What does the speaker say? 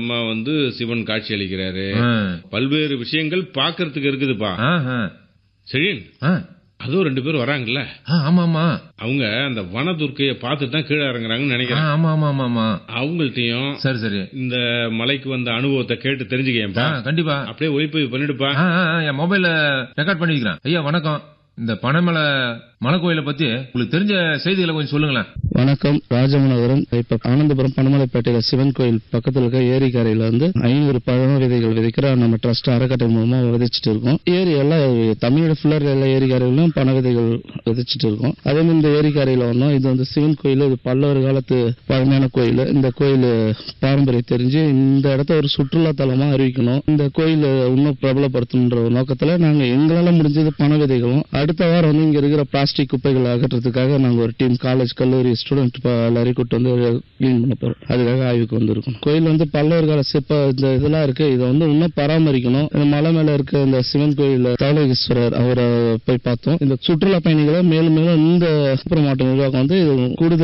பிரம்மா வந்து சிவன் காட்சி அளிக்கிறாரு ஆ. பல்வேறு விஷயங்கள் பாக்குறதுக்கு இருக்குதுப்பா ஆ, ஆ. செழியன் ஆ. அதுவும் ரெண்டு பேரும் வராங்கல்ல ஆ, ஆமா ஆமா அவங்க அந்த வனதுர்க்கைய பார்த்துட்டு தான் கீழே இறங்குறாங்கன்னு ஆ, நினைக்கிறேன் ஆமா ஆமா ஆமா ஆமா அவங்கள்ட்டயும் சரி சரி இந்த மலைக்கு வந்த அனுபவத்தை கேட்டு ஆ, தெரிஞ்சுக்கேன்ப்பா கண்டிப்பா அப்படியே ஒளிப்பதிவு பண்ணிடுப்பா ஆ, ஆ, ஆ, என் மொபைல்ல ரெக்கார்ட் பண்ணி வைக்கிறேன் ஐயா வணக்கம் இந்த பனைமலை மலை கோயிலை பத்தி உங்களுக்கு தெரிஞ்ச செய்திகளை கொஞ்சம் சொல்லுங்களேன் வணக்கம் ராஜமனோகரன் இப்ப ஆனந்தபுரம் பனமலைப்பேட்டையில சிவன் கோயில் பக்கத்துல இருக்க ஏரிக்கரையில வந்து ஐநூறு பழம் விதைகள் விதைக்கிற நம்ம ட்ரஸ்ட் அறக்கட்டளை மூலமா விதைச்சிட்டு இருக்கோம் ஏரி எல்லாம் தமிழ் ஃபுல்லா எல்லா ஏரிக்கரையிலும் பண விதைகள் விதைச்சிட்டு இருக்கோம் அதே மாதிரி இந்த ஏரிக்கரையில வந்தோம் இது வந்து சிவன் கோயில் இது பல்லவர் காலத்து பழமையான கோயில் இந்த கோயில் பாரம்பரியம் தெரிஞ்சு இந்த இடத்த ஒரு சுற்றுலா தலமா அறிவிக்கணும் இந்த கோயில் இன்னும் பிரபலப்படுத்தணுன்ற ஒரு நோக்கத்துல நாங்க எங்களால முடிஞ்சது பண விதைகளும் அடுத்த வாரம் வந்து இங்க இருக்கிற பிளாஸ்டிக் குப்பைகள் அகற்றதுக்காக நாங்க ஒரு டீம் காலேஜ் கல்லூரி ஸ்டூடெண்ட் எல்லாரையும் கூட்டு வந்து கிளீன் பண்ண போறோம் அதுக்காக ஆய்வுக்கு வந்திருக்கோம் கோயில் வந்து பல்லவர் கால சிற்ப இந்த இதெல்லாம் இருக்கு இதை வந்து இன்னும் பராமரிக்கணும் இந்த மலை மேல இருக்க இந்த சிவன் கோயில் தவளகீஸ்வரர் அவரை போய் பார்த்தோம் இந்த சுற்றுலா பயணிகளை மேலும் மேலும் இந்த மாவட்ட நிர்வாகம் வந்து இது கூடுதல்